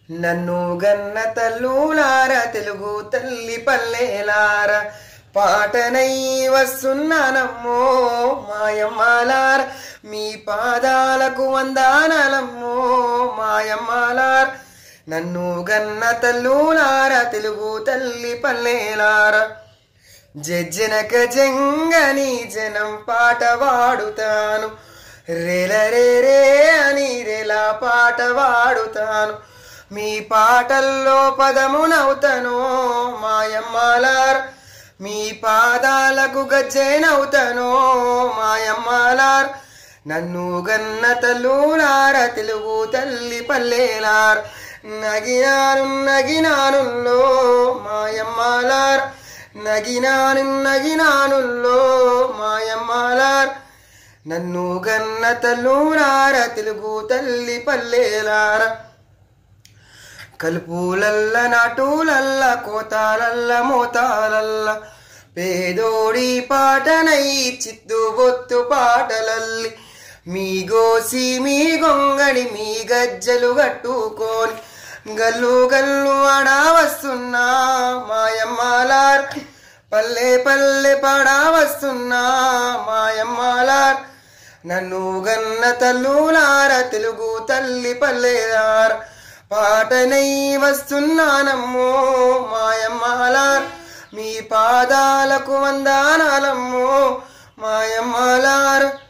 నన్ను గన్న తల్లులార తెలుగు తల్లి పల్లెలార పాటనై వస్తున్నానమ్మో మాయమ్మాలార మీ పాదాలకు వందానలమ్మో మాయమ్మాలార నన్ను గన్న తల్లులార తెలుగు తల్లి పల్లెలార జజ్జనక జంగని జనం పాట వాడుతాను రేల రే రే అని రేలా పాట వాడుతాను మీ పాటల్లో పదమునవుతాను మాయమ్మాలార్ మీ పాదాలకు గజ్జెనవుతాను మాయమ్మాలార్ నన్ను గన్న తల్లులార తెలుగు తల్లి పల్లెలార్ నగినాను నగినానుల్లో మాయమ్మాలార్ నగినాను నగినానుల్లో మాయమ్మాలార్ నన్ను గన్న తల్లులార తెలుగు తల్లి పల్లెలార కలుపులల్ల నాటులల్ల కోతాలల్ల మోతాలల్ల పేదోడి పాటనై చిత్తు బొత్తు పాటలల్లి మీ గోసి మీ గొంగడి మీ గజ్జలు కట్టుకొని గల్లు గల్లు అడా వస్తున్నా మాయమ్మాలార్ పల్లె పల్లె పడా వస్తున్నా మాయమ్మాలార్ నన్ను గన్న తల్లులార తెలుగు తల్లి పల్లెలార పాటనై వస్తున్నానమ్మో మాయమ్మాలార్ మీ పాదాలకు వందానాలమ్మో మాయమ్మాలార్